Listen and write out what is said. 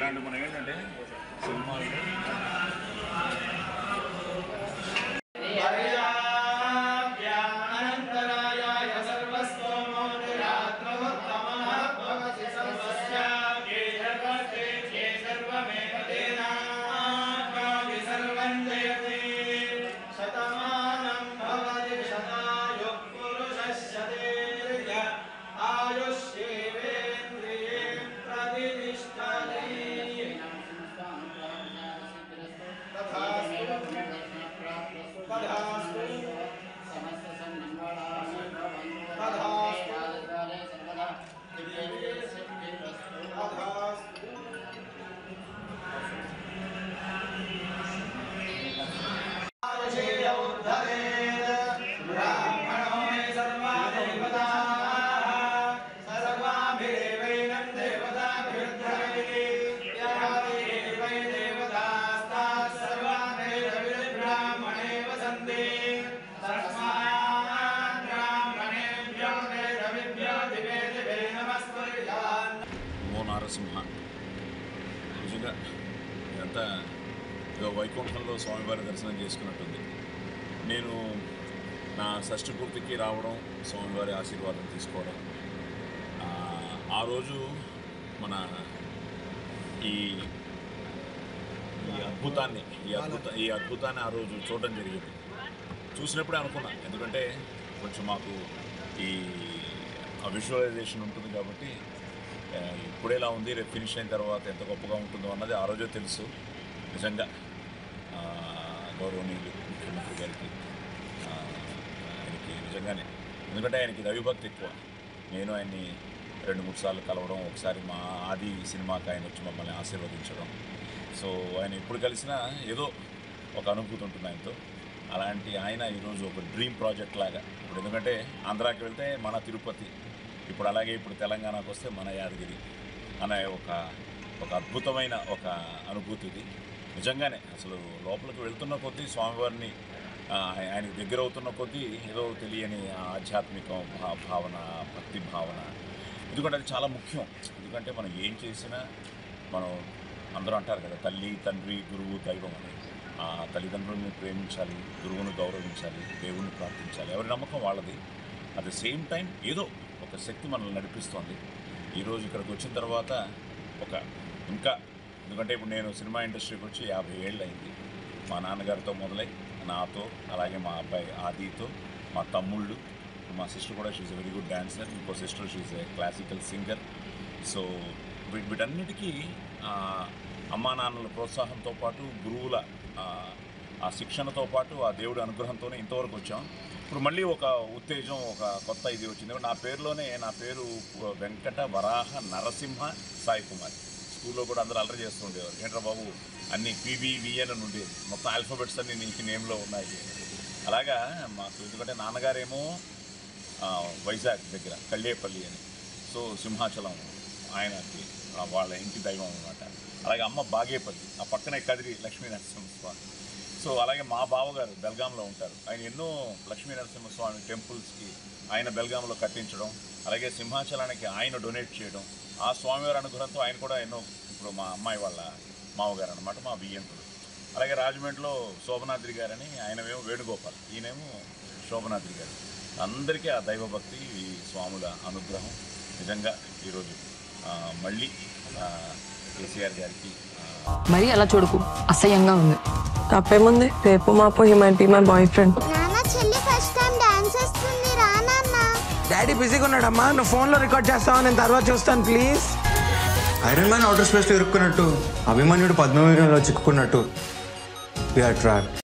ఇట్లాంటి మనం ఏంటంటే సినిమాలు అనంతరాయాయ సర్వస్తోమోరాత్రవత్తమః భవతి సర్వస్య ఏ సర్వస్తే ఏ సర్వమేవ తేనాత్మావి సర్వం జయతే శతమానం భవతి శతాయుః పురుషస్య ఆయుష్యేవేంద్రియే ప్రతిష్టతే ఓ నారసింహ నిజంగా ఇదంతా ఇదో వైకుంఠంలో స్వామివారి దర్శనం చేసుకున్నట్టుంది నేను నా షష్ఠి పూర్తికి రావడం స్వామివారి ఆశీర్వాదం తీసుకోవడం ఆ, ఆ రోజు మన ఈ ఈ అద్భుతాన్ని ఈ అద్భుత ఈ అద్భుతాన్ని ఆ రోజు చూడడం జరిగింది చూసినప్పుడే అనుకున్నా ఎందుకంటే కొంచెం మాకు ఈ విజువలైజేషన్ ఉంటుంది కాబట్టి ఆ, ఇప్పుడేలా ఉంది రేపు ఫినిష్ అయిన తర్వాత ఎంత గొప్పగా ఉంటుందో అన్నది ఆ రోజే తెలుసు నిజంగా ఆ, గౌరవనీయులు ముఖ్యమంత్రి గారికి ఆ, ఆయనకి నిజంగానే ఎందుకంటే ఆయనకి దైవభక్తి ఎక్కువ నేను ఆయన్ని రెండు మూడు సార్లు కలవడం ఒకసారి మా ఆది సినిమాకి ఆయన వచ్చి మమ్మల్ని ఆశీర్వదించడం సో ఆయన ఎప్పుడు కలిసినా ఏదో ఒక అనుభూతి ఉంటుంది ఆయనతో అలాంటి ఆయన ఈరోజు ఒక డ్రీమ్ ప్రాజెక్ట్ లాగా ఇప్పుడు ఎందుకంటే ఆంధ్రాకి వెళ్తే మన తిరుపతి ఇప్పుడు అలాగే ఇప్పుడు తెలంగాణకు వస్తే మన యాదగిరి అనే ఒక ఒక అద్భుతమైన ఒక అనుభూతి ఇది నిజంగానే అసలు లోపలికి వెళ్తున్న కొద్దీ స్వామివారిని ఆ, ఆయ- ఆయనకు దగ్గర అవుతున్న కొద్దీ ఏదో తెలియని ఆ ఆధ్యాత్మిక భా- భావన భక్తి భావన ఎందుకంటే అది చాలా ముఖ్యం ఎందుకంటే మనం ఏం చేసినా మనం అందరూ అంటారు కదా తల్లి తండ్రి గురువు దైవం అని ఆ తల్లిదండ్రులను ప్రేమించాలి గురువును గౌరవించాలి దేవుణ్ణి ప్రార్థించాలి ఎవరి నమ్మకం వాళ్ళది అట్ ద సేమ్ టైం ఏదో ఒక శక్తి మనల్ని నడిపిస్తోంది ఈరోజు ఇక్కడికి వచ్చిన తర్వాత ఒక ఇంకా ఎందుకంటే ఇప్పుడు నేను సినిమా ఇండస్ట్రీకి వచ్చి యాభై ఏళ్ళు అయింది మా నాన్నగారితో మొదలై నాతో అలాగే మా అబ్బాయి ఆదితో మా తమ్ముళ్ళు మా సిస్టర్ కూడా షీజ్ వెరీ గుడ్ డాన్సర్ ఇంకో sister she's a classical singer so వీ- వీటన్నిటికీ ఆ, అమ్మా నాన్నల ప్రోత్సాహంతో పాటు గురువుల ఆ, ఆ శిక్షణతో పాటు ఆ దేవుడి అనుగ్రహంతోనే ఇంతవరకు వచ్చాం ఇప్పుడు మళ్ళీ ఒక ఉత్తేజం ఒక కొత్త ఇది వచ్చింది నా పేరులోనే నా పేరు వెంకట వరాహ నరసింహ సాయి కుమార్ స్కూల్లో కూడా అందరూ అల్లరి చేస్తూ ఉండేవారు ఏంట్రా బాబు అన్ని పీబీవిఎన్ అని ఉండేది మొత్తం ఆల్ఫాబెట్స్ అన్ని నీకు నేమ్లో ఉన్నాయి అలాగా మాకు ఎందుకంటే నాన్నగారేమో ఆ, వైజాగ్ దగ్గర కళ్ళేపల్లి అని సో సింహాచలం ఆయనకి ఆ, వాళ్ళ ఇంటి దైవం అనమాట అలాగే అమ్మ బాగేపల్లి ఆ పక్కనే కదిరి లక్ష్మీ నరసింహస్వామి సో అలాగే మా బావగారు బెల్గాంలో ఉంటారు ఆయన ఎన్నో లక్ష్మీ నరసింహస్వామి టెంపుల్స్కి ఆయన బెల్గాంలో కట్టించడం అలాగే సింహాచలానికి ఆయన డొనేట్ చేయడం ఆ స్వామివారి అనుగ్రహంతో ఆయన కూడా ఎన్నో ఇప్పుడు మా అమ్మాయి వాళ్ళ మామగారు అనమాట మా బియ్యంకుడు అలాగే రాజమండ్రిలో శోభనాద్రి గారని ఆయనమేమో వేణుగోపాల్ ఈయనేమో శోభనాద్రి గారు అందరికీ ఆ దైవభక్తి ఈ స్వాముల అనుగ్రహం నిజంగా ఈరోజు ఆ, మళ్ళీ ఆ, కేసీఆర్ గారికి ఆ, మరి అలా చూడకు అసహ్యంగా ఉంది తప్పేముంది రేపు మాపు he might be my boyfriend నాన్న చెల్లి ఫస్ట్ టైం డాన్స్ చేస్తుంది రా నాన్న డాడీ బిజీగా ఉన్నాడమ్మా నువ్వు ఫోన్లో రికార్డ్ చేస్తావా నేను తర్వాత చూస్తాను please iron man outer space లో ఇరుక్కున్నట్టు అభిమన్యుడు పద్మవ్యూహంలో చిక్కుకున్నట్టు వీఆర్ ట్రాప్